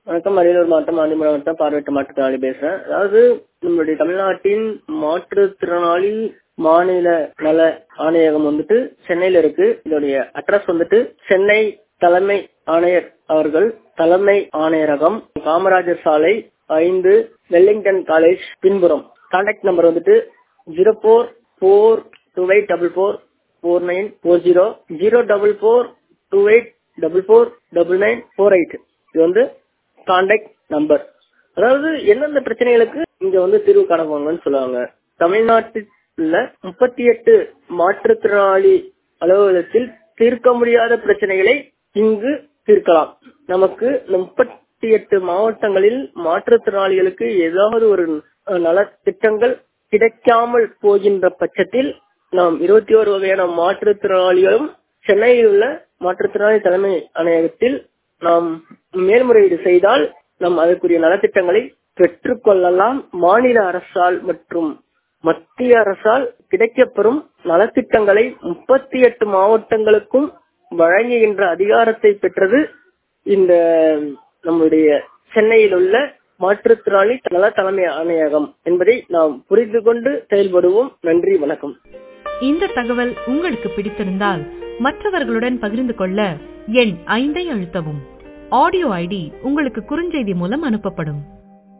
வணக்கம் அரியலூர் மாவட்டம் ஆண்டிமலை மாவட்டம் பார்வையிட்ட மாற்றுத்திறனாளி பேசுறேன் அதாவது நம்மளுடைய தமிழ்நாட்டின் மாற்றுத்திறனாளி மாநில நல ஆணையகம் வந்துட்டு சென்னையில இருக்கு இதோடைய அட்ரஸ் வந்துட்டு சென்னை தலைமை ஆணையர் அவர்கள் தலைமை ஆணையரகம் காமராஜர் சாலை ஐந்து வெல்லிங்டன் காலேஜ் பின்புறம் கான்டாக்ட் நம்பர் வந்துட்டு zero four four two eight double four four nine four zero zero double four two eight double four double nine four eight இது வந்து கான்டாக்ட் நம்பர் அதாவது எந்தெந்த பிரச்சனைகளுக்கு இங்க வந்து தீர்வு காணப்பாங்கன்னு சொல்லுவாங்க தமிழ்நாட்டில் முப்பத்தி எட்டு மாற்றுத்திறனாளி அலுவலகத்தில் தீர்க்க முடியாத பிரச்சனைகளை இங்கு தீர்க்கலாம் நமக்கு முப்பத்தி எட்டு மாவட்டங்களில் மாற்றுத்திறனாளிகளுக்கு ஏதாவது ஒரு நலத்திட்டங்கள் கிடைக்காமல் போகின்ற பட்சத்தில் நாம் இருபத்தி ஒரு வகையான மாற்றுத்திறனாளிகளும் சென்னையில் உள்ள மாற்றுத்திறனாளி தலைமை அணையகத்தில் நாம் மேல்முறையீடு செய்தால் நாம் அதற்குரிய நலத்திட்டங்களை பெற்றுக்கொள்ளலாம் மாநில அரசால் மற்றும் மத்திய அரசால் கிடைக்கப்பெறும் நலத்திட்டங்களை முப்பத்தி எட்டு மாவட்டங்களுக்கும் வழங்குகின்ற அதிகாரத்தை பெற்றது இந்த நம்முடைய சென்னையில் உள்ள மாற்றுத்திறனாளி நல தலைமை ஆணையகம் என்பதை நாம் புரிந்து கொண்டு செயல்படுவோம் நன்றி வணக்கம் இந்த தகவல் உங்களுக்கு பிடித்திருந்தால் மற்றவர்களுடன் பகிர்ந்து கொள்ள எண் ஐந்தை அழுத்தவும் ஆடியோ ஐடி உங்களுக்கு குறுஞ்செய்தி மூலம் அனுப்பப்படும்